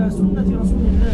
على سنة رسول الله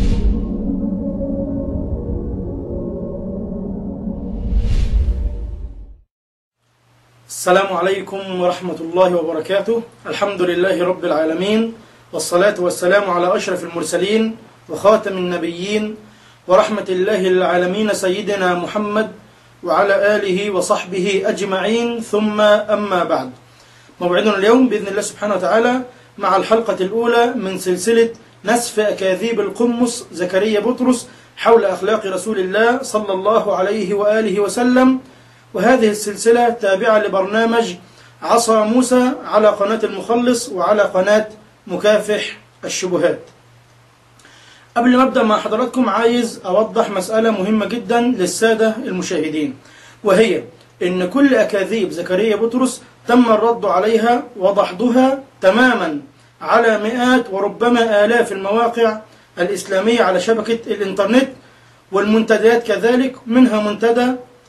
السلام عليكم ورحمة الله وبركاته الحمد لله رب العالمين والصلاة والسلام على أشرف المرسلين وخاتم النبيين ورحمة الله للعالمين سيدنا محمد وعلى آله وصحبه أجمعين ثم أما بعد موعدنا اليوم بإذن الله سبحانه وتعالى مع الحلقة الأولى من سلسلة نسف أكاذيب القمص زكريا بطرس حول أخلاق رسول الله صلى الله عليه وآله وسلم وهذه السلسلة تابعة لبرنامج عصا موسى على قناة المخلص وعلى قناة مكافح الشبهات قبل ما أبدأ مع حضراتكم عايز أوضح مسألة مهمة جدا للسادة المشاهدين وهي إن كل أكاذيب زكريا بطرس تم الرد عليها وضحضها تماما على مئات وربما آلاف المواقع الإسلامية على شبكة الإنترنت والمنتديات كذلك منها منتدى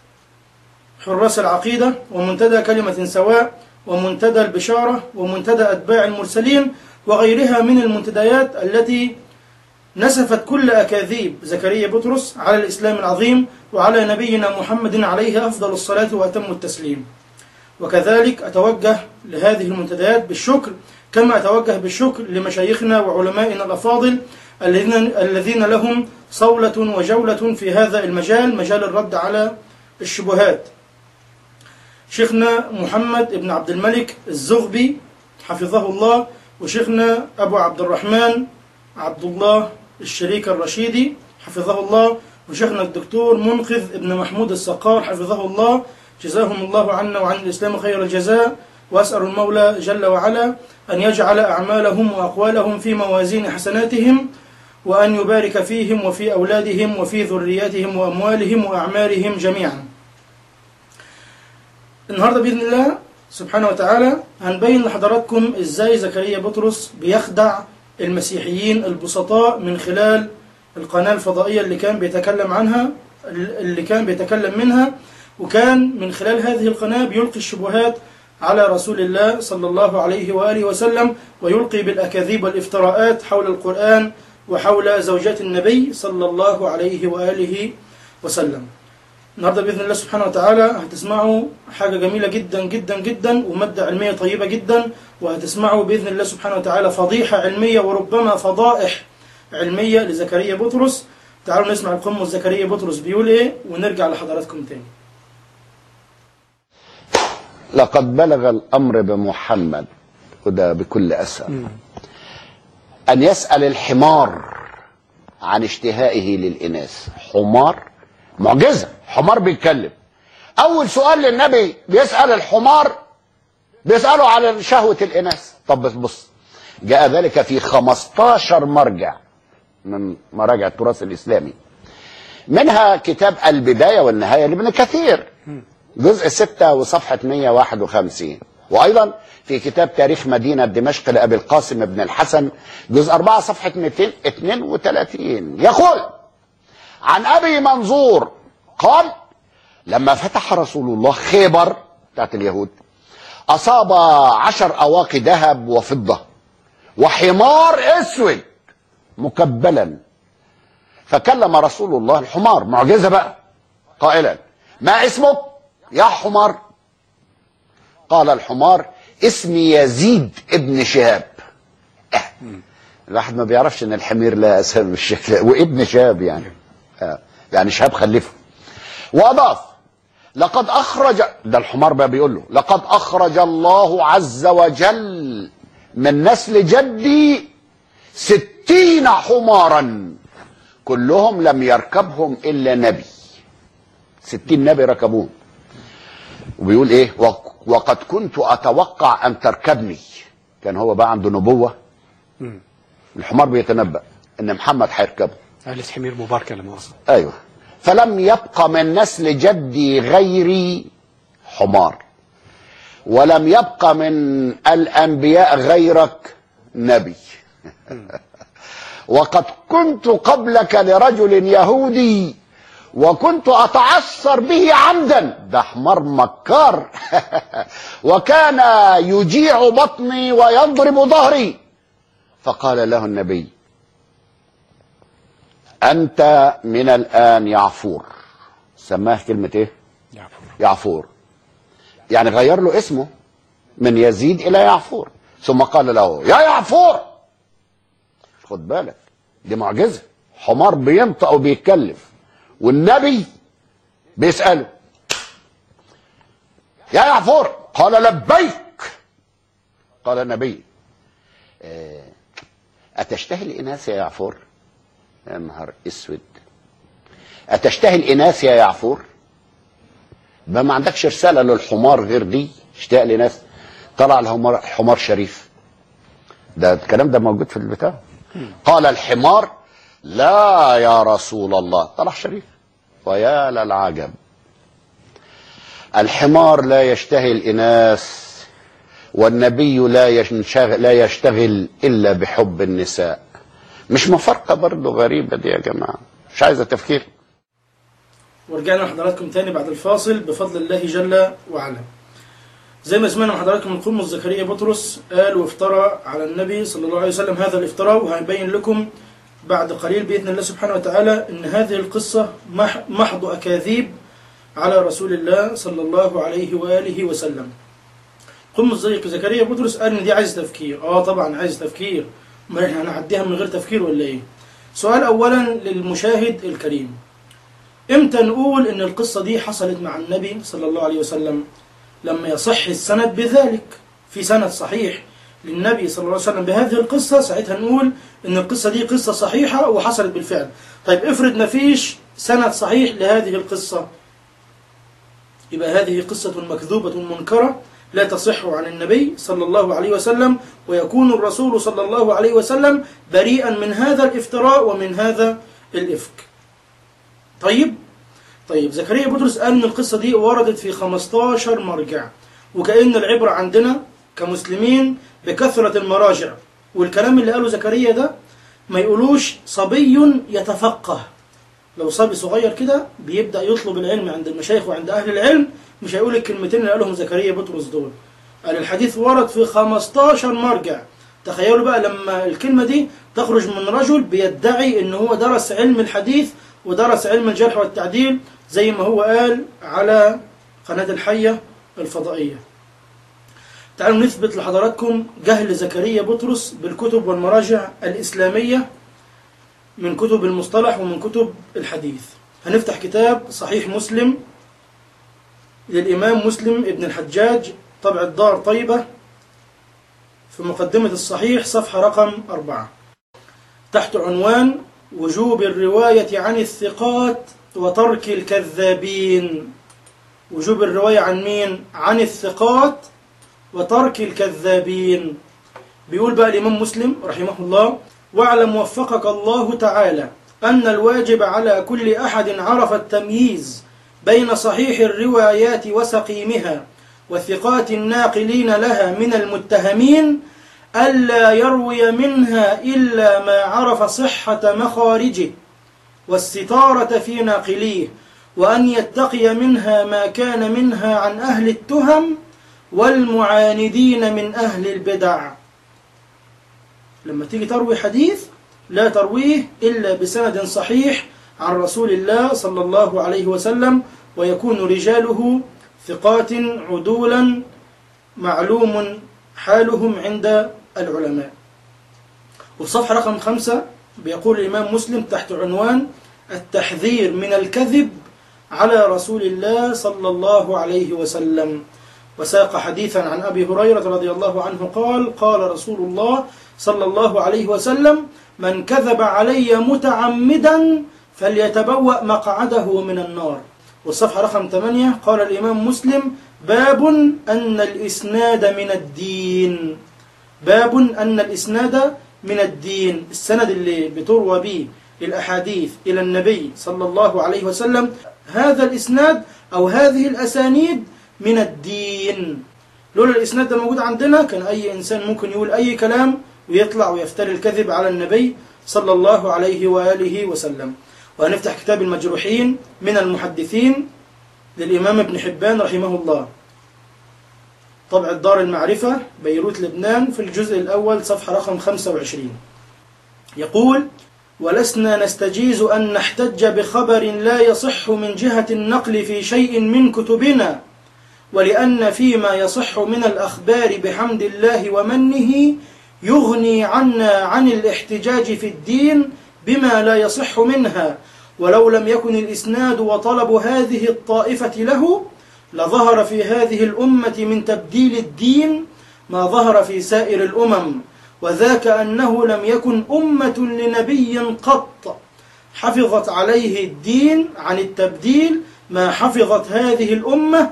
حراس العقيدة ومنتدى كلمة سواء ومنتدى البشارة ومنتدى أتباع المرسلين وغيرها من المنتديات التي نسفت كل أكاذيب زكريا بطرس على الإسلام العظيم وعلى نبينا محمد عليه أفضل الصلاة وأتم التسليم وكذلك أتوجه لهذه المنتديات بالشكر كما أتوجه بالشكر لمشايخنا وعلمائنا الأفاضل الذين الذين لهم صولة وجولة في هذا المجال مجال الرد على الشبهات شيخنا محمد بن عبد الملك الزغبي حفظه الله وشيخنا أبو عبد الرحمن عبد الله الشريك الرشيدي حفظه الله وشيخنا الدكتور منقذ ابن محمود السقار حفظه الله جزاهم الله عنا وعن الإسلام خير الجزاء وأسأل المولى جل وعلا أن يجعل أعمالهم وأقوالهم في موازين حسناتهم وأن يبارك فيهم وفي أولادهم وفي ذرياتهم وأموالهم وأعمارهم جميعا النهاردة بإذن الله سبحانه وتعالى هنبين لحضراتكم إزاي زكريا بطرس بيخدع المسيحيين البسطاء من خلال القناة الفضائية اللي كان بيتكلم عنها اللي كان بيتكلم منها وكان من خلال هذه القناة بيلقي الشبهات على رسول الله صلى الله عليه وآله وسلم ويلقي بالأكاذيب والافتراءات حول القرآن وحول زوجات النبي صلى الله عليه وآله وسلم النهارده باذن الله سبحانه وتعالى هتسمعوا حاجه جميله جدا جدا جدا وماده علميه طيبه جدا وهتسمعوا باذن الله سبحانه وتعالى فضيحه علميه وربما فضائح علميه لزكريا بطرس تعالوا نسمع القمص زكريا بطرس بيقول ايه ونرجع لحضراتكم تاني لقد بلغ الامر بمحمد وده بكل اسف ان يسال الحمار عن اشتهائه للاناث حمار معجزه حمار بيتكلم اول سؤال للنبي بيسال الحمار بيساله على شهوه الاناث طب بس بص جاء ذلك في 15 مرجع من مراجع التراث الاسلامي منها كتاب البدايه والنهايه لابن كثير جزء 6 وصفحه 151 وايضا في كتاب تاريخ مدينه دمشق لابي القاسم بن الحسن جزء 4 صفحه 232 يقول عن ابي منظور قال لما فتح رسول الله خيبر بتاعت اليهود اصاب عشر اواقي ذهب وفضه وحمار اسود مكبلا فكلم رسول الله الحمار معجزه بقى قائلا ما اسمك يا حمار قال الحمار اسمي يزيد ابن شهاب اه. الواحد ما بيعرفش ان الحمير لا اسامي بالشكل وابن شهاب يعني آه. يعني شهاب خلفه واضاف لقد اخرج ده الحمار بقى بيقول له لقد اخرج الله عز وجل من نسل جدي ستين حمارا كلهم لم يركبهم الا نبي ستين نبي ركبوهم وبيقول ايه وقد كنت اتوقع ان تركبني كان هو بقى عنده نبوه الحمار بيتنبأ ان محمد هيركبه آلة حمير مباركة لما وصل ايوه فلم يبق من نسل جدي غيري حمار ولم يبق من الانبياء غيرك نبي وقد كنت قبلك لرجل يهودي وكنت اتعثر به عمدا ده حمار مكار وكان يجيع بطني ويضرب ظهري فقال له النبي انت من الان يعفور سماه كلمه ايه يعفور يعفور يعني غير له اسمه من يزيد الى يعفور ثم قال له يا يعفور خد بالك دي معجزه حمار بينطق وبيتكلم والنبي بيساله يا يعفور قال لبيك قال النبي آه، أتشتهي الإناث يا يعفور يا نهار اسود أتشتهي الإناث يا يعفور ما ما عندكش رسالة للحمار غير دي اشتاق لناس طلع الحمار حمار شريف ده الكلام ده موجود في البتاع قال الحمار لا يا رسول الله طلع شريف ويا للعجب الحمار لا يشتهي الإناث والنبي لا يشتغل, لا يشتغل إلا بحب النساء مش مفارقة برضه غريبة دي يا جماعة مش عايزة تفكير ورجعنا لحضراتكم تاني بعد الفاصل بفضل الله جل وعلا زي ما سمعنا من حضراتكم من قمة زكريا بطرس قال وافترى على النبي صلى الله عليه وسلم هذا الافتراء وهيبين لكم بعد قليل بإذن الله سبحانه وتعالى أن هذه القصة مح- محض أكاذيب على رسول الله صلى الله عليه وآله وسلم قمة زي زكريا بطرس قال إن دي عايز تفكير آه طبعا عايز تفكير ما احنا هنعديها من غير تفكير ولا إيه سؤال أولا للمشاهد الكريم امتى نقول ان القصة دي حصلت مع النبي صلى الله عليه وسلم لما يصح السند بذلك في سند صحيح للنبي صلى الله عليه وسلم بهذه القصة ساعتها نقول ان القصة دي قصة صحيحة وحصلت بالفعل طيب افرض ما فيش سند صحيح لهذه القصة يبقى هذه قصة مكذوبة منكرة لا تصح عن النبي صلى الله عليه وسلم ويكون الرسول صلى الله عليه وسلم بريئا من هذا الافتراء ومن هذا الإفك طيب طيب زكريا بطرس قال ان القصه دي وردت في 15 مرجع وكأن العبره عندنا كمسلمين بكثره المراجع والكلام اللي قاله زكريا ده ما يقولوش صبي يتفقه لو صبي صغير كده بيبدا يطلب العلم عند المشايخ وعند اهل العلم مش هيقول الكلمتين اللي قالهم زكريا بطرس دول قال الحديث ورد في 15 مرجع تخيلوا بقى لما الكلمة دي تخرج من رجل بيدعي ان هو درس علم الحديث ودرس علم الجرح والتعديل زي ما هو قال على قناة الحية الفضائية تعالوا نثبت لحضراتكم جهل زكريا بطرس بالكتب والمراجع الإسلامية من كتب المصطلح ومن كتب الحديث هنفتح كتاب صحيح مسلم للإمام مسلم ابن الحجاج طبع الدار طيبة في مقدمة الصحيح صفحة رقم أربعة تحت عنوان وجوب الرواية عن الثقات وترك الكذابين وجوب الرواية عن مين؟ عن الثقات وترك الكذابين بيقول بقى الإمام مسلم رحمه الله واعلم وفقك الله تعالى أن الواجب على كل أحد عرف التمييز بين صحيح الروايات وسقيمها والثقات الناقلين لها من المتهمين ألا يروي منها إلا ما عرف صحة مخارجه والستارة في ناقليه وأن يتقي منها ما كان منها عن أهل التهم والمعاندين من أهل البدع لما تيجي تروي حديث لا ترويه إلا بسند صحيح عن رسول الله صلى الله عليه وسلم ويكون رجاله ثقات عدولا معلوم حالهم عند العلماء وفي صفحة رقم خمسة بيقول الإمام مسلم تحت عنوان التحذير من الكذب على رسول الله صلى الله عليه وسلم وساق حديثا عن أبي هريرة رضي الله عنه قال قال رسول الله صلى الله عليه وسلم من كذب علي متعمدا فليتبوأ مقعده من النار والصفحة رقم 8 قال الإمام مسلم باب أن الإسناد من الدين باب أن الإسناد من الدين السند اللي بتروى به الأحاديث إلى النبي صلى الله عليه وسلم هذا الإسناد أو هذه الأسانيد من الدين لولا الإسناد ده موجود عندنا كان أي إنسان ممكن يقول أي كلام ويطلع ويفتري الكذب على النبي صلى الله عليه وآله وسلم وهنفتح كتاب المجروحين من المحدثين للإمام ابن حبان رحمه الله طبع الدار المعرفة بيروت لبنان في الجزء الأول صفحة رقم 25 يقول ولسنا نستجيز أن نحتج بخبر لا يصح من جهة النقل في شيء من كتبنا ولأن فيما يصح من الأخبار بحمد الله ومنه يغني عنا عن الاحتجاج في الدين بما لا يصح منها ولو لم يكن الإسناد وطلب هذه الطائفة له لظهر في هذه الأمة من تبديل الدين ما ظهر في سائر الأمم وذاك أنه لم يكن أمة لنبي قط حفظت عليه الدين عن التبديل ما حفظت هذه الأمة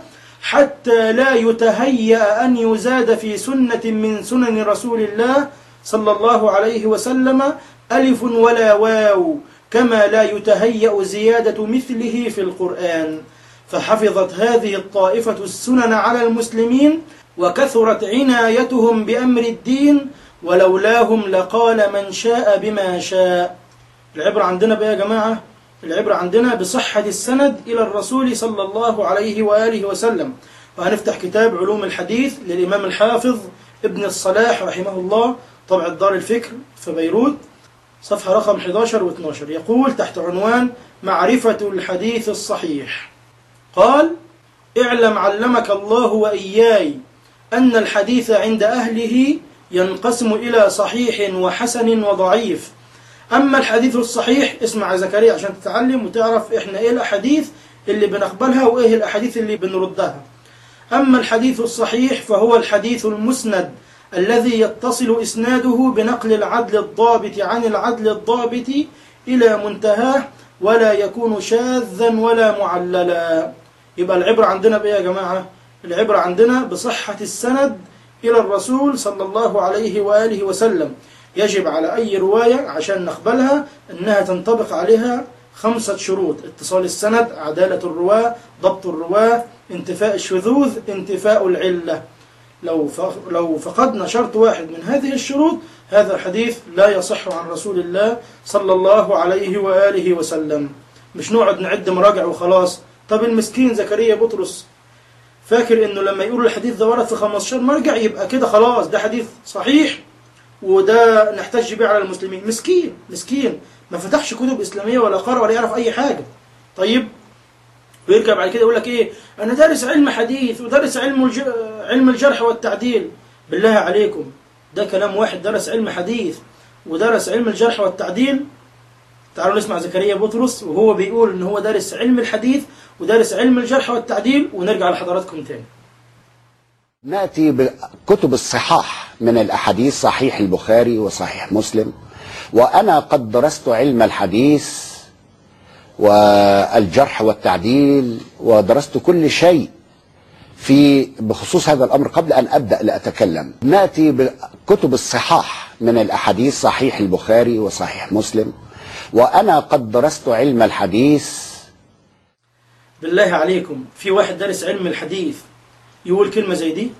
حتى لا يتهيأ أن يزاد في سنة من سنن رسول الله صلى الله عليه وسلم ألف ولا واو كما لا يتهيأ زيادة مثله في القرآن فحفظت هذه الطائفة السنن على المسلمين وكثرت عنايتهم بأمر الدين ولولاهم لقال من شاء بما شاء العبرة عندنا بقى يا جماعة العبرة عندنا بصحة السند إلى الرسول صلى الله عليه وآله وسلم وهنفتح كتاب علوم الحديث للإمام الحافظ ابن الصلاح رحمه الله طبع دار الفكر في بيروت صفحة رقم 11 و12 يقول تحت عنوان معرفة الحديث الصحيح قال اعلم علمك الله وإياي أن الحديث عند أهله ينقسم إلى صحيح وحسن وضعيف أما الحديث الصحيح اسمع يا زكريا عشان تتعلم وتعرف إحنا إيه الأحاديث اللي بنقبلها وإيه الأحاديث اللي بنردها أما الحديث الصحيح فهو الحديث المسند الذي يتصل إسناده بنقل العدل الضابط عن العدل الضابط إلى منتهاه ولا يكون شاذا ولا معللا يبقى العبرة عندنا بإيه يا جماعة؟ العبرة عندنا بصحة السند إلى الرسول صلى الله عليه وآله وسلم يجب على أي رواية عشان نقبلها أنها تنطبق عليها خمسة شروط اتصال السند عدالة الرواة ضبط الرواة انتفاء الشذوذ انتفاء العلة لو لو فقدنا شرط واحد من هذه الشروط هذا الحديث لا يصح عن رسول الله صلى الله عليه وآله وسلم مش نقعد نعد مراجع وخلاص طب المسكين زكريا بطرس فاكر انه لما يقول الحديث ده ورد في 15 مرجع يبقى كده خلاص ده حديث صحيح وده نحتج بيه على المسلمين مسكين مسكين ما فتحش كتب اسلاميه ولا قرأ ولا يعرف اي حاجه طيب ويرجع بعد كده يقول لك ايه انا دارس علم حديث ودارس علم الج... علم الجرح والتعديل بالله عليكم ده كلام واحد درس علم حديث ودرس علم الجرح والتعديل تعالوا نسمع زكريا بطرس وهو بيقول ان هو دارس علم الحديث ودارس علم الجرح والتعديل ونرجع لحضراتكم تاني ناتي بكتب الصحاح من الاحاديث صحيح البخاري وصحيح مسلم وانا قد درست علم الحديث والجرح والتعديل ودرست كل شيء في بخصوص هذا الامر قبل ان ابدا لاتكلم ناتي بكتب الصحاح من الاحاديث صحيح البخاري وصحيح مسلم وانا قد درست علم الحديث بالله عليكم في واحد دارس علم الحديث يقول كلمة زي دي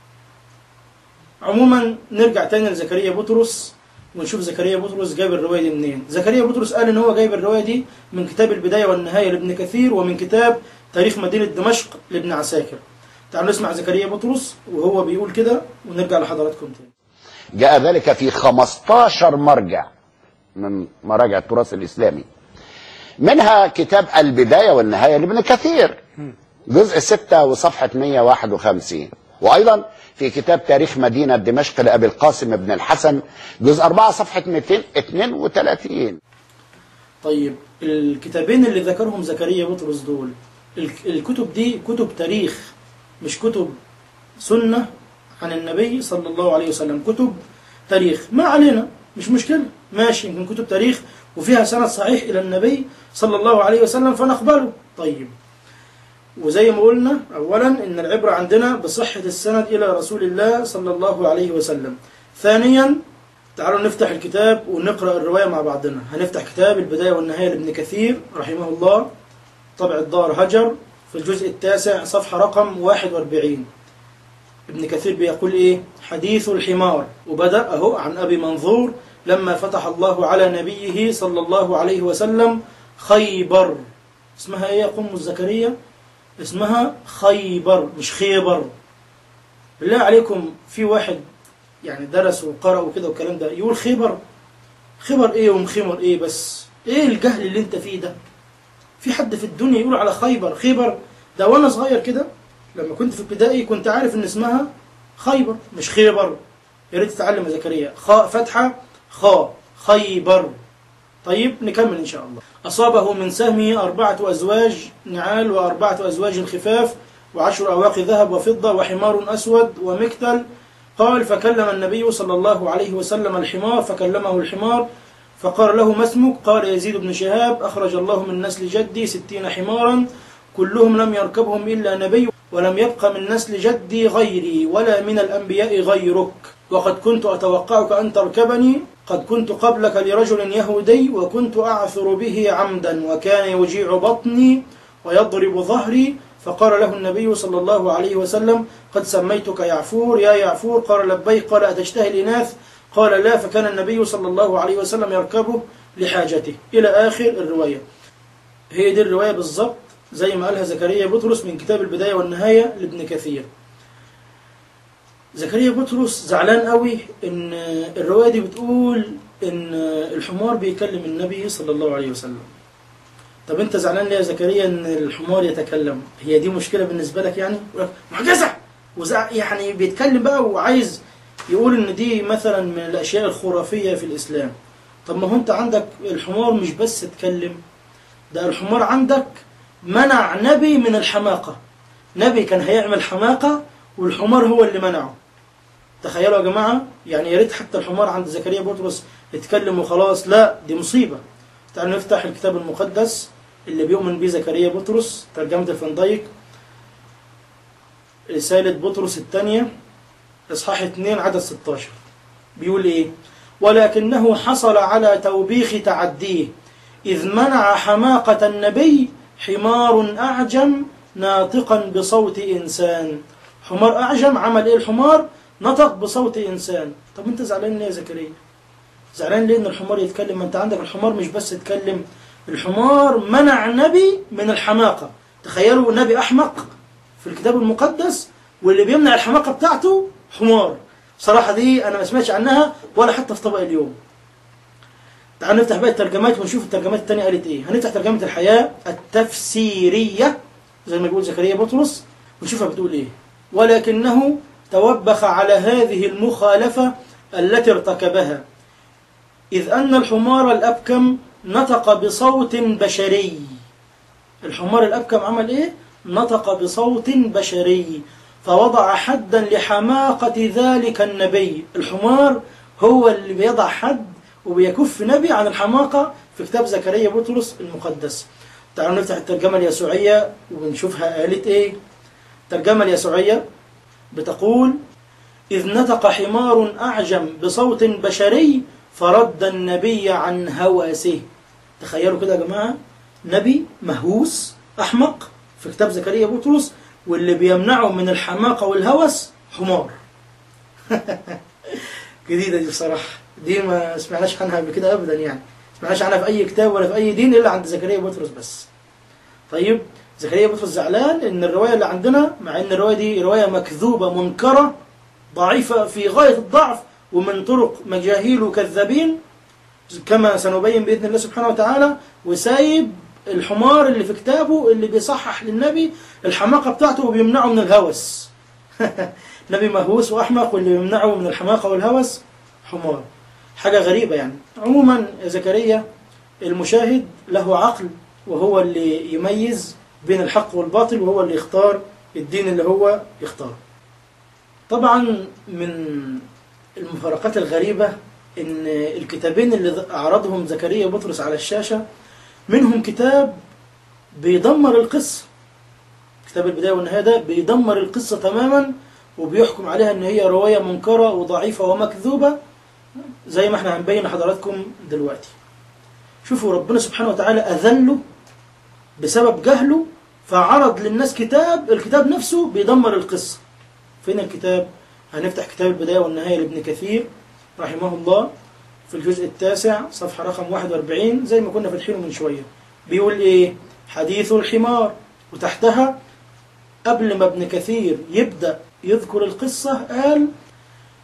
عموما نرجع تاني لزكريا بطرس ونشوف زكريا بطرس جايب الرواية دي منين زكريا بطرس قال ان هو جايب الرواية دي من كتاب البداية والنهاية لابن كثير ومن كتاب تاريخ مدينة دمشق لابن عساكر تعالوا نسمع زكريا بطرس وهو بيقول كده ونرجع لحضراتكم تاني جاء ذلك في 15 مرجع من مراجع التراث الإسلامي منها كتاب البداية والنهاية لابن كثير جزء 6 وصفحة 151 وأيضا في كتاب تاريخ مدينة دمشق لأبي القاسم بن الحسن جزء 4 صفحة 232 طيب الكتابين اللي ذكرهم زكريا بطرس دول الكتب دي كتب تاريخ مش كتب سنة عن النبي صلى الله عليه وسلم كتب تاريخ ما علينا مش مشكلة ماشي يمكن كتب تاريخ وفيها سند صحيح إلى النبي صلى الله عليه وسلم فنقبله طيب وزي ما قلنا أولا إن العبرة عندنا بصحة السند إلى رسول الله صلى الله عليه وسلم ثانيا تعالوا نفتح الكتاب ونقرأ الرواية مع بعضنا هنفتح كتاب البداية والنهاية لابن كثير رحمه الله طبع الدار هجر في الجزء التاسع صفحة رقم 41 ابن كثير بيقول إيه حديث الحمار وبدأ أهو عن أبي منظور لما فتح الله على نبيه صلى الله عليه وسلم خيبر اسمها ايه يا قم الزكريا اسمها خيبر مش خيبر بالله عليكم في واحد يعني درس وقرأ وكده والكلام ده يقول خيبر خبر ايه ومخمر ايه بس ايه الجهل اللي انت فيه ده في حد في الدنيا يقول على خيبر خيبر ده وانا صغير كده لما كنت في ابتدائي كنت عارف ان اسمها خيبر مش خيبر يا ريت تتعلم يا زكريا خاء فتحه خاء خيبر طيب نكمل ان شاء الله اصابه من سهمه اربعه ازواج نعال واربعه ازواج خفاف وعشر اواق ذهب وفضه وحمار اسود ومكتل قال فكلم النبي صلى الله عليه وسلم الحمار فكلمه الحمار فقال له ما اسمك قال يزيد بن شهاب أخرج الله من نسل جدي ستين حمارا كلهم لم يركبهم إلا نبي ولم يبق من نسل جدي غيري ولا من الأنبياء غيرك وقد كنت أتوقعك أن تركبني قد كنت قبلك لرجل يهودي وكنت أعثر به عمدا وكان يوجيع بطني ويضرب ظهري فقال له النبي صلى الله عليه وسلم قد سميتك يعفور يا يعفور قال لبيك قال أتشتهي الإناث قال لا فكان النبي صلى الله عليه وسلم يركبه لحاجته إلى آخر الرواية هي دي الرواية بالضبط زي ما قالها زكريا بطرس من كتاب البداية والنهاية لابن كثير زكريا بطرس زعلان قوي ان الرواية دي بتقول ان الحمار بيكلم النبي صلى الله عليه وسلم طب انت زعلان ليه يا زكريا ان الحمار يتكلم هي دي مشكلة بالنسبة لك يعني معجزة وزع يعني بيتكلم بقى وعايز يقول ان دي مثلا من الاشياء الخرافية في الاسلام طب ما هو انت عندك الحمار مش بس تكلم ده الحمار عندك منع نبي من الحماقة نبي كان هيعمل حماقة والحمار هو اللي منعه تخيلوا يا جماعة يعني يا ريت حتى الحمار عند زكريا بطرس يتكلم وخلاص لا دي مصيبة تعالوا نفتح الكتاب المقدس اللي بيؤمن به زكريا بطرس ترجمة الفندايك رسالة بطرس الثانية إصحاح 2 عدد 16 بيقول إيه ولكنه حصل على توبيخ تعديه إذ منع حماقة النبي حمار أعجم ناطقا بصوت إنسان حمار أعجم عمل إيه الحمار نطق بصوت إنسان طب أنت زعلان ليه يا زكريا زعلان ليه إن الحمار يتكلم ما أنت عندك الحمار مش بس يتكلم الحمار منع نبي من الحماقة تخيلوا نبي أحمق في الكتاب المقدس واللي بيمنع الحماقة بتاعته حمار صراحة دي أنا ما سمعتش عنها ولا حتى في طبق اليوم تعالوا نفتح بقى الترجمات ونشوف الترجمات التانية قالت ايه هنفتح ترجمة الحياة التفسيرية زي ما بيقول زكريا بطرس ونشوفها بتقول ايه ولكنه توبخ على هذه المخالفة التي ارتكبها إذ أن الحمار الأبكم نطق بصوت بشري الحمار الأبكم عمل ايه نطق بصوت بشري فوضع حدا لحماقة ذلك النبي الحمار هو اللي بيضع حد وبيكف نبي عن الحماقة في كتاب زكريا بطرس المقدس تعالوا نفتح الترجمة اليسوعية ونشوفها قالت ايه الترجمة اليسوعية بتقول إذ نطق حمار أعجم بصوت بشري فرد النبي عن هوسه تخيلوا كده يا جماعة نبي مهووس أحمق في كتاب زكريا بطرس واللي بيمنعه من الحماقة والهوس حمار جديدة دي بصراحة دي ما سمعناش عنها قبل كده أبدا يعني ما سمعناش عنها في أي كتاب ولا في أي دين إلا عند زكريا بطرس بس طيب زكريا بطرس زعلان إن الرواية اللي عندنا مع إن الرواية دي رواية مكذوبة منكرة ضعيفة في غاية الضعف ومن طرق مجاهيل وكذابين كما سنبين بإذن الله سبحانه وتعالى وسايب الحمار اللي في كتابه اللي بيصحح للنبي الحماقة بتاعته وبيمنعه من الهوس نبي مهووس وأحمق واللي بيمنعه من الحماقة والهوس حمار حاجة غريبة يعني عموما يا زكريا المشاهد له عقل وهو اللي يميز بين الحق والباطل وهو اللي يختار الدين اللي هو يختاره طبعا من المفارقات الغريبة ان الكتابين اللي عرضهم زكريا بطرس على الشاشة منهم كتاب بيدمر القصة كتاب البداية والنهاية ده بيدمر القصة تماما وبيحكم عليها ان هي رواية منكرة وضعيفة ومكذوبة زي ما احنا هنبين لحضراتكم دلوقتي شوفوا ربنا سبحانه وتعالى أذله بسبب جهله فعرض للناس كتاب الكتاب نفسه بيدمر القصة فين الكتاب؟ هنفتح كتاب البداية والنهاية لابن كثير رحمه الله في الجزء التاسع صفحة رقم 41 زي ما كنا فاتحينه من شوية بيقول ايه حديث الحمار وتحتها قبل ما ابن كثير يبدأ يذكر القصة قال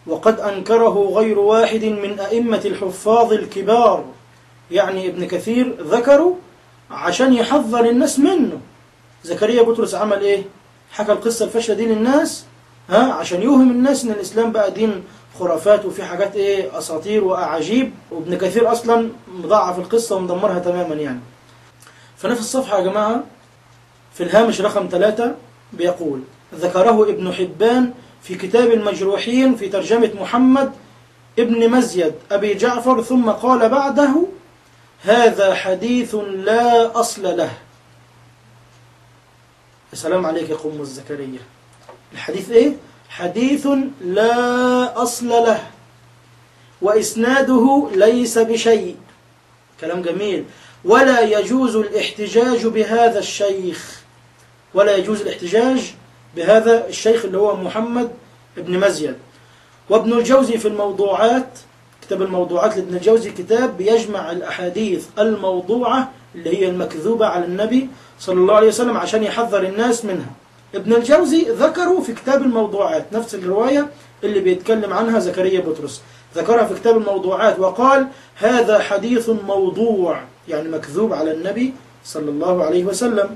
وقد أنكره غير واحد من أئمة الحفاظ الكبار يعني ابن كثير ذكروا عشان يحذر الناس منه زكريا بطرس عمل ايه حكى القصة الفاشلة دي للناس ها عشان يوهم الناس ان الاسلام بقى دين خرافات وفي حاجات ايه اساطير واعاجيب وابن كثير اصلا مضاعف القصة ومدمرها تماما يعني فنفس الصفحة يا جماعة في الهامش رقم ثلاثة بيقول ذكره ابن حبان في كتاب المجروحين في ترجمة محمد ابن مزيد أبي جعفر ثم قال بعده هذا حديث لا أصل له السلام عليك يا قم الزكريا الحديث ايه حديث لا أصل له وإسناده ليس بشيء كلام جميل ولا يجوز الاحتجاج بهذا الشيخ ولا يجوز الاحتجاج بهذا الشيخ اللي هو محمد ابن مزيد وابن الجوزي في الموضوعات كتاب الموضوعات لابن الجوزي كتاب بيجمع الأحاديث الموضوعة اللي هي المكذوبة على النبي صلى الله عليه وسلم عشان يحذر الناس منها ابن الجوزي ذكروا في كتاب الموضوعات نفس الرواية اللي بيتكلم عنها زكريا بطرس ذكرها في كتاب الموضوعات وقال هذا حديث موضوع يعني مكذوب على النبي صلى الله عليه وسلم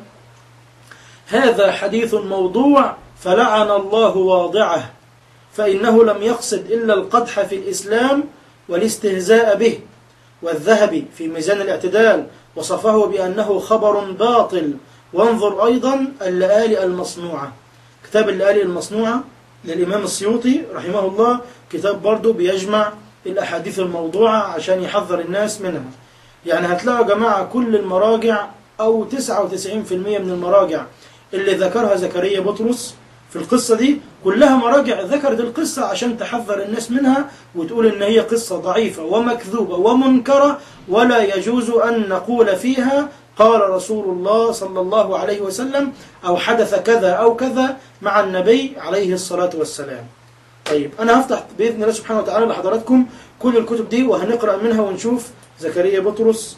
هذا حديث موضوع فلعن الله واضعه فإنه لم يقصد إلا القدح في الإسلام والاستهزاء به والذهبي في ميزان الاعتدال وصفه بأنه خبر باطل وانظر أيضا اللآلئ المصنوعة كتاب اللآلئ المصنوعة للإمام السيوطي رحمه الله كتاب برضه بيجمع الأحاديث الموضوعة عشان يحذر الناس منها يعني هتلاقوا يا جماعة كل المراجع أو 99% من المراجع اللي ذكرها زكريا بطرس في القصة دي كلها مراجع ذكرت القصة عشان تحذر الناس منها وتقول إن هي قصة ضعيفة ومكذوبة ومنكرة ولا يجوز أن نقول فيها قال رسول الله صلى الله عليه وسلم أو حدث كذا أو كذا مع النبي عليه الصلاة والسلام طيب أنا هفتح بإذن الله سبحانه وتعالى لحضراتكم كل الكتب دي وهنقرأ منها ونشوف زكريا بطرس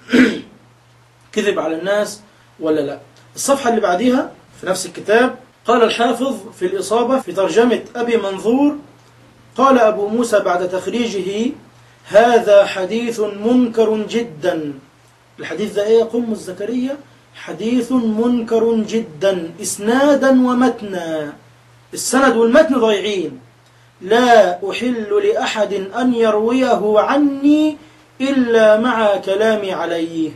كذب على الناس ولا لا الصفحة اللي بعديها في نفس الكتاب قال الحافظ في الإصابة في ترجمة أبي منظور قال أبو موسى بعد تخريجه هذا حديث منكر جدا الحديث ده ايه قم الزكريا حديث منكر جدا إسنادا ومتنا السند والمتن ضايعين لا أحل لأحد أن يرويه عني إلا مع كلامي عليه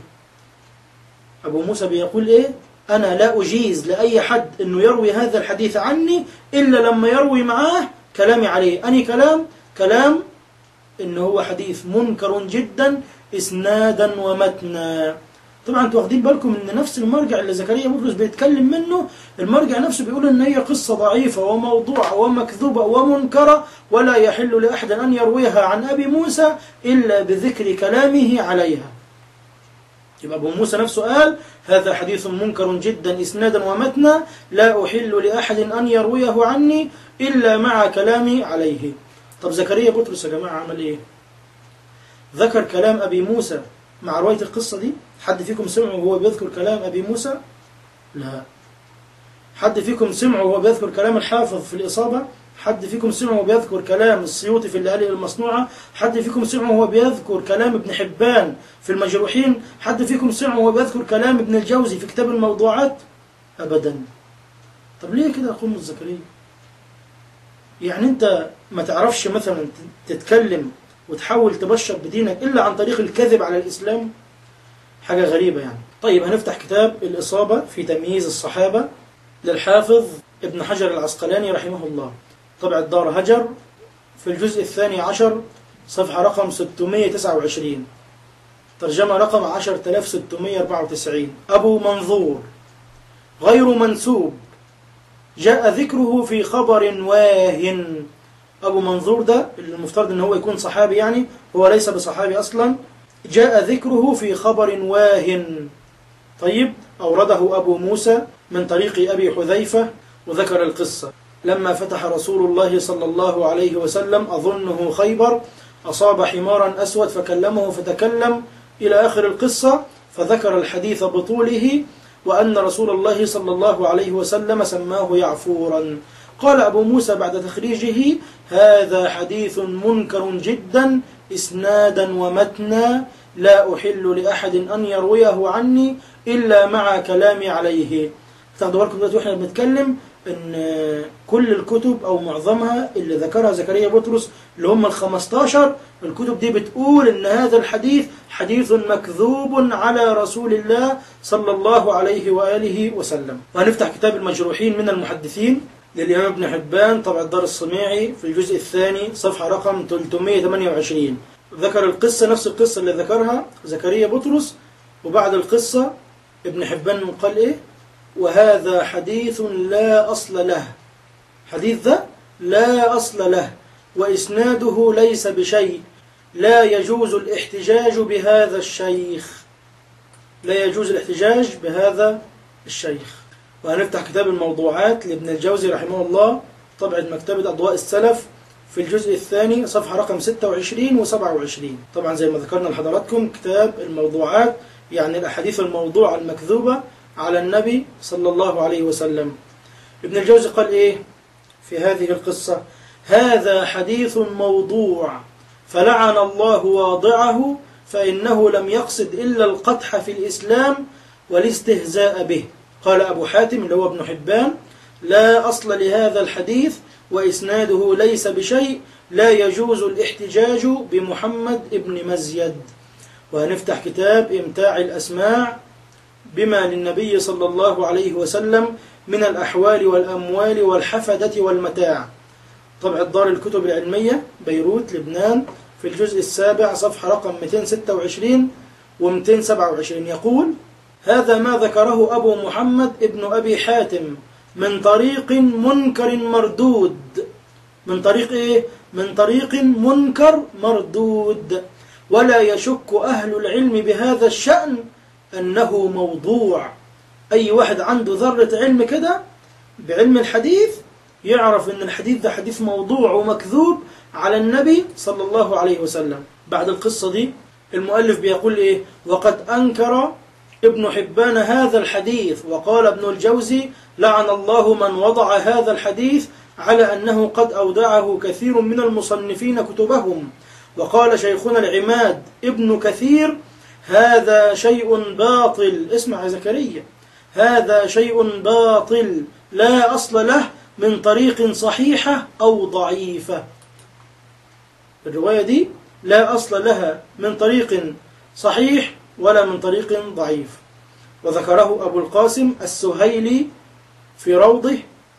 أبو موسى بيقول إيه أنا لا أجيز لأي حد أنه يروي هذا الحديث عني إلا لما يروي معاه كلامي عليه أني كلام كلام إنه هو حديث منكر جدا إسنادا ومتنا طبعا انتوا واخدين بالكم ان نفس المرجع اللي زكريا بطرس بيتكلم منه المرجع نفسه بيقول ان هي قصه ضعيفه وموضوعه ومكذوبه ومنكره ولا يحل لاحد ان يرويها عن ابي موسى الا بذكر كلامه عليها. يبقى ابو موسى نفسه قال هذا حديث منكر جدا اسنادا ومتنا لا احل لاحد ان يرويه عني الا مع كلامي عليه. طب زكريا بطرس يا جماعه عمل ايه؟ ذكر كلام ابي موسى مع روايه القصه دي حد فيكم سمعه وهو بيذكر كلام أبي موسى؟ لا حد فيكم سمعه وهو بيذكر كلام الحافظ في الإصابة؟ حد فيكم سمعه وهو بيذكر كلام السيوطي في الليالي المصنوعة؟ حد فيكم سمعه وهو بيذكر كلام ابن حبان في المجروحين؟ حد فيكم سمعه وهو بيذكر كلام ابن الجوزي في كتاب الموضوعات؟ أبدا طب ليه كده يا قوم الزكريا؟ يعني أنت ما تعرفش مثلا تتكلم وتحاول تبشر بدينك إلا عن طريق الكذب على الإسلام؟ حاجة غريبة يعني طيب هنفتح كتاب الإصابة في تمييز الصحابة للحافظ ابن حجر العسقلاني رحمه الله طبع الدار هجر في الجزء الثاني عشر صفحة رقم 629 ترجمة رقم 10694 أبو منظور غير منسوب جاء ذكره في خبر واهن أبو منظور ده اللي المفترض أن هو يكون صحابي يعني هو ليس بصحابي أصلا جاء ذكره في خبر واهن طيب أورده أبو موسى من طريق أبي حذيفة وذكر القصة لما فتح رسول الله صلى الله عليه وسلم أظنه خيبر أصاب حمارا أسود فكلمه فتكلم إلى آخر القصة فذكر الحديث بطوله وأن رسول الله صلى الله عليه وسلم سماه يعفورا قال أبو موسى بعد تخريجه هذا حديث منكر جدا إسنادا ومتنا لا أحل لأحد أن يرويه عني إلا مع كلامي عليه تاخدوا بالكم دلوقتي واحنا بنتكلم ان كل الكتب او معظمها اللي ذكرها زكريا بطرس اللي هم ال 15 الكتب دي بتقول ان هذا الحديث حديث مكذوب على رسول الله صلى الله عليه واله وسلم. وهنفتح كتاب المجروحين من المحدثين للامام ابن حبان طبع الدار الصميعي في الجزء الثاني صفحه رقم 328 ذكر القصه نفس القصه اللي ذكرها زكريا بطرس وبعد القصه ابن حبان قال ايه؟ وهذا حديث لا أصل له حديث ذا لا أصل له وإسناده ليس بشيء لا يجوز الاحتجاج بهذا الشيخ لا يجوز الاحتجاج بهذا الشيخ وهنفتح كتاب الموضوعات لابن الجوزي رحمه الله طبعة مكتبة أضواء السلف في الجزء الثاني صفحة رقم 26 و 27 طبعا زي ما ذكرنا لحضراتكم كتاب الموضوعات يعني الأحاديث الموضوعة المكذوبة على النبي صلى الله عليه وسلم ابن الجوزي قال إيه في هذه القصة هذا حديث موضوع فلعن الله واضعه فإنه لم يقصد إلا القدح في الإسلام والاستهزاء به قال أبو حاتم اللي هو ابن حبان لا أصل لهذا الحديث وإسناده ليس بشيء لا يجوز الاحتجاج بمحمد ابن مزيد وهنفتح كتاب إمتاع الأسماع بما للنبي صلى الله عليه وسلم من الأحوال والأموال والحفدة والمتاع طبع دار الكتب العلمية بيروت لبنان في الجزء السابع صفحة رقم 226 و 227 يقول هذا ما ذكره أبو محمد ابن أبي حاتم من طريق منكر مردود من طريق إيه؟ من طريق منكر مردود ولا يشك أهل العلم بهذا الشأن أنه موضوع أي واحد عنده ذرة علم كده بعلم الحديث يعرف أن الحديث ده حديث موضوع ومكذوب على النبي صلى الله عليه وسلم بعد القصة دي المؤلف بيقول إيه وقد أنكر ابن حبان هذا الحديث وقال ابن الجوزي لعن الله من وضع هذا الحديث على أنه قد أودعه كثير من المصنفين كتبهم وقال شيخنا العماد ابن كثير هذا شيء باطل اسمع يا زكريا هذا شيء باطل لا أصل له من طريق صحيحة أو ضعيفة الرواية دي لا أصل لها من طريق صحيح ولا من طريق ضعيف وذكره أبو القاسم السهيلي في روضه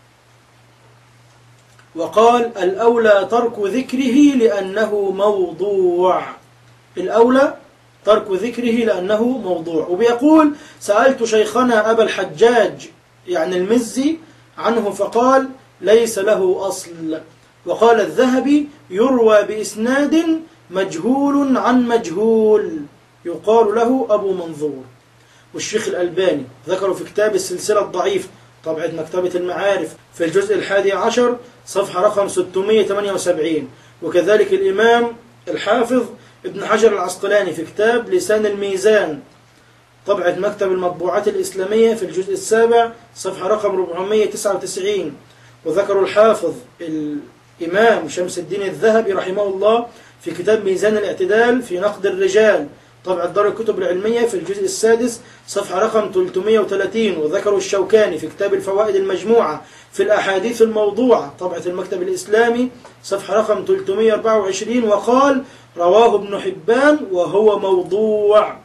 وقال الأولى ترك ذكره لأنه موضوع الأولى ترك ذكره لأنه موضوع وبيقول سألت شيخنا أبا الحجاج يعني المزي عنه فقال ليس له أصل وقال الذهبي يروى بإسناد مجهول عن مجهول يقال له أبو منظور والشيخ الألباني ذكروا في كتاب السلسلة الضعيف طبعة مكتبة المعارف في الجزء الحادي عشر صفحة رقم 678 وكذلك الإمام الحافظ ابن حجر العسقلاني في كتاب لسان الميزان طبعة مكتب المطبوعات الإسلامية في الجزء السابع صفحة رقم 499 وذكر الحافظ الإمام شمس الدين الذهبي رحمه الله في كتاب ميزان الاعتدال في نقد الرجال طبعة دار الكتب العلمية في الجزء السادس صفحة رقم 330 وذكروا الشوكاني في كتاب الفوائد المجموعة في الأحاديث الموضوعة طبعة المكتب الإسلامي صفحة رقم 324 وقال رواه ابن حبان وهو موضوع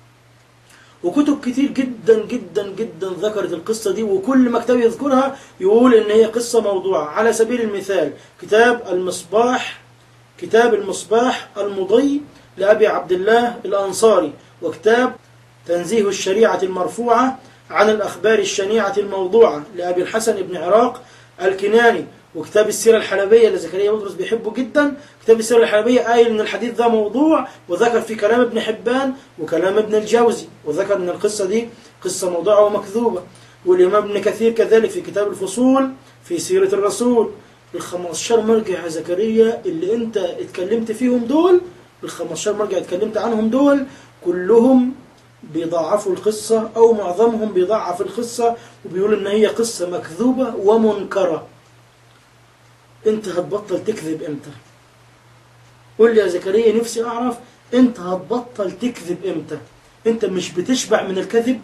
وكتب كتير جدا جدا جدا ذكرت القصة دي وكل مكتب يذكرها يقول إن هي قصة موضوعة على سبيل المثال كتاب المصباح كتاب المصباح المضي لأبي عبد الله الأنصاري وكتاب تنزيه الشريعة المرفوعة عن الأخبار الشنيعة الموضوعة لأبي الحسن بن عراق الكناني وكتاب السيرة الحلبية اللي زكريا بطرس بيحبه جدا كتاب السيرة الحلبية قايل ان الحديث ده موضوع وذكر في كلام ابن حبان وكلام ابن الجوزي وذكر ان القصة دي قصة موضوعة ومكذوبة والإمام ابن كثير كذلك في كتاب الفصول في سيرة الرسول ال 15 مرجع يا زكريا اللي انت اتكلمت فيهم دول ال 15 مرجع اتكلمت عنهم دول كلهم بيضعفوا القصة أو معظمهم بيضعف القصة وبيقول إن هي قصة مكذوبة ومنكرة انت هتبطل تكذب امتى قول لي يا زكريا نفسي اعرف انت هتبطل تكذب امتى انت مش بتشبع من الكذب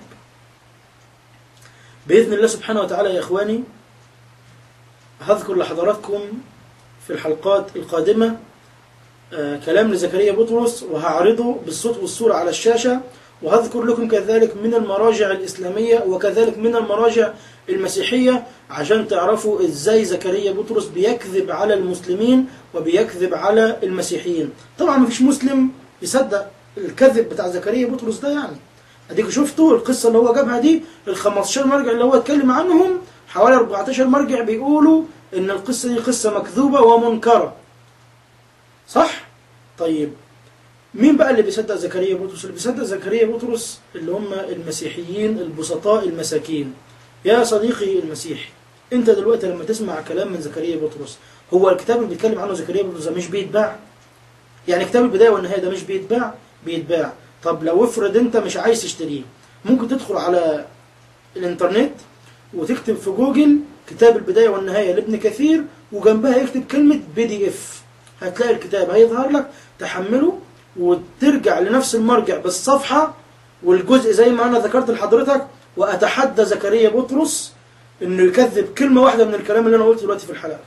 باذن الله سبحانه وتعالى يا اخواني هذكر لحضراتكم في الحلقات القادمه آه، كلام لزكريا بطرس وهعرضه بالصوت والصورة على الشاشة وهذكر لكم كذلك من المراجع الإسلامية وكذلك من المراجع المسيحية عشان تعرفوا إزاي زكريا بطرس بيكذب على المسلمين وبيكذب على المسيحيين طبعا مفيش مسلم يصدق الكذب بتاع زكريا بطرس ده يعني اديكوا شفتوا القصة اللي هو جابها دي ال 15 مرجع اللي هو اتكلم عنهم حوالي 14 مرجع بيقولوا ان القصة دي قصة مكذوبة ومنكرة صح؟ طيب مين بقى اللي بيصدق زكريا بطرس؟ اللي بيصدق زكريا بطرس اللي هم المسيحيين البسطاء المساكين. يا صديقي المسيحي انت دلوقتي لما تسمع كلام من زكريا بطرس هو الكتاب اللي بيتكلم عنه زكريا بطرس ده مش بيتباع؟ يعني كتاب البدايه والنهايه ده مش بيتباع؟ بيتباع. طب لو افرض انت مش عايز تشتريه ممكن تدخل على الانترنت وتكتب في جوجل كتاب البدايه والنهايه لابن كثير وجنبها يكتب كلمه بي دي اف هتلاقي الكتاب هيظهر لك تحمله وترجع لنفس المرجع بالصفحة والجزء زي ما أنا ذكرت لحضرتك وأتحدى زكريا بطرس إنه يكذب كلمة واحدة من الكلام اللي أنا قلته دلوقتي في الحلقة.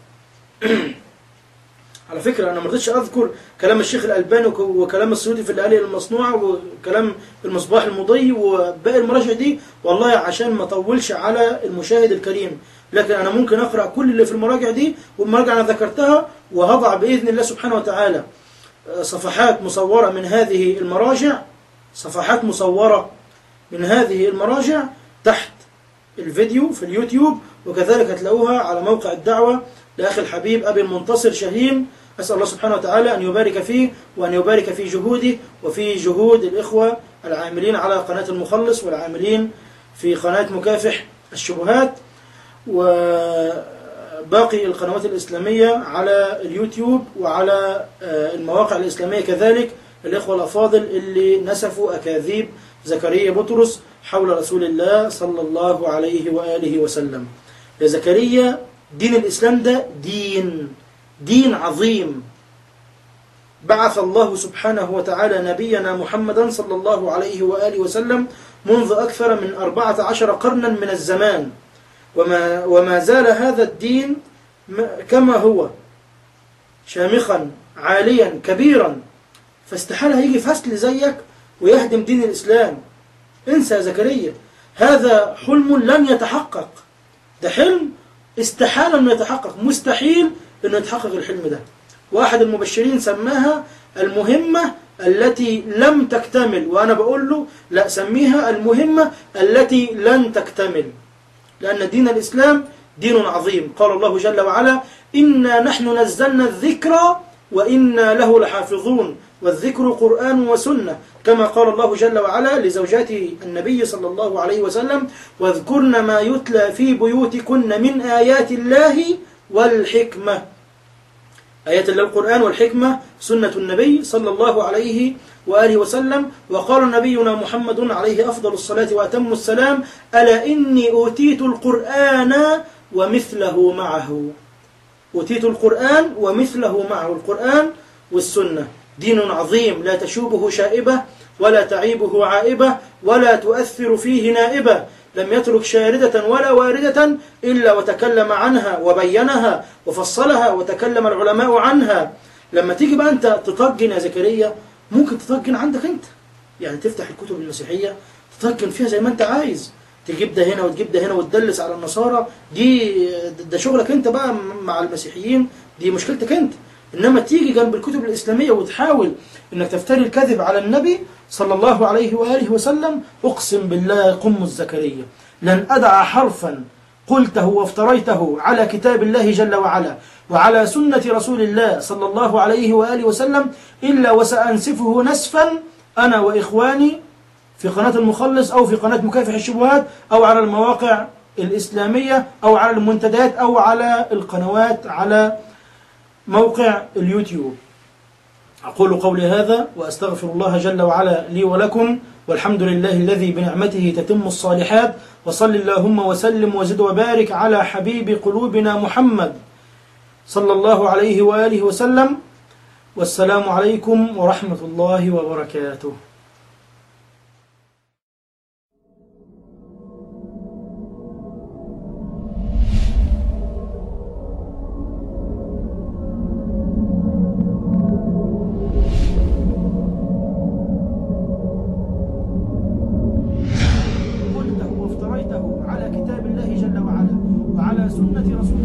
على فكرة أنا ما رضيتش أذكر كلام الشيخ الألباني وك- وكلام السيوطي في الآلية المصنوعة وكلام المصباح المضي وباقي المراجع دي والله عشان ما أطولش على المشاهد الكريم لكن أنا ممكن أقرأ كل اللي في المراجع دي والمراجع أنا ذكرتها وهضع بإذن الله سبحانه وتعالى آه، صفحات مصورة من هذه المراجع صفحات مصورة من هذه المراجع تحت الفيديو في اليوتيوب وكذلك هتلاقوها على موقع الدعوة لأخي الحبيب أبي المنتصر شاهين أسأل الله سبحانه وتعالى أن يبارك فيه وأن يبارك في جهوده وفي جهود الإخوة العاملين على قناة المخلص والعاملين في قناة مكافح الشبهات وباقي القنوات الإسلامية على اليوتيوب وعلى آه، المواقع الإسلامية كذلك الإخوة الأفاضل اللي نسفوا أكاذيب زكريا بطرس حول رسول الله صلى الله عليه وآله وسلم يا زكريا دين الإسلام ده دين دين عظيم بعث الله سبحانه وتعالى نبينا محمدا صلى الله عليه وآله وسلم منذ أكثر من أربعة عشر قرنا من الزمان وما, وما زال هذا الدين م- كما هو شامخا عاليا كبيرا فاستحالة هيجي فصل زيك ويهدم دين الإسلام انسى يا زكريا هذا حلم لن يتحقق ده حلم استحال انه يتحقق مستحيل انه يتحقق الحلم ده واحد المبشرين سماها المهمة التي لم تكتمل وانا بقول له لا سميها المهمة التي لن تكتمل لأن دين الإسلام دين عظيم قال الله جل وعلا إنا نحن نزلنا الذكر وإنا له لحافظون والذكر قرآن وسنة كما قال الله جل وعلا لزوجات النبي صلى الله عليه وسلم واذكرن ما يتلى في بيوتكن من آيات الله والحكمة آيات الله القرآن والحكمة سنة النبي صلى الله عليه وآله وسلم وقال نبينا محمد عليه أفضل الصلاة وأتم السلام ألا إني أوتيت القرآن ومثله معه أوتيت القرآن ومثله معه القرآن والسنة دين عظيم لا تشوبه شائبة ولا تعيبه عائبة ولا تؤثر فيه نائبة لم يترك شاردة ولا واردة إلا وتكلم عنها وبينها وفصلها وتكلم العلماء عنها لما تيجي بقى أنت تطجن يا زكريا ممكن تطجن عندك أنت يعني تفتح الكتب المسيحية تطجن فيها زي ما أنت عايز تجيب ده هنا وتجيب ده هنا وتدلس على النصارى دي ده شغلك أنت بقى مع المسيحيين دي مشكلتك أنت إنما تيجي جنب الكتب الإسلامية وتحاول إنك تفتري الكذب على النبي صلى الله عليه وآله وسلم أقسم بالله قم الزكريا لن أدع حرفا قلته وافتريته على كتاب الله جل وعلا وعلى سنة رسول الله صلى الله عليه وآله وسلم إلا وسأنسفه نسفا أنا وإخواني في قناة المخلص أو في قناة مكافح الشبهات أو على المواقع الإسلامية أو على المنتديات أو على القنوات على موقع اليوتيوب أقول قولي هذا وأستغفر الله جل وعلا لي ولكم والحمد لله الذي بنعمته تتم الصالحات وصل اللهم وسلم وزد وبارك على حبيب قلوبنا محمد صلى الله عليه وآله وسلم والسلام عليكم ورحمة الله وبركاته قلته وافتريته على كتاب الله جل وعلا وعلى سنة رسول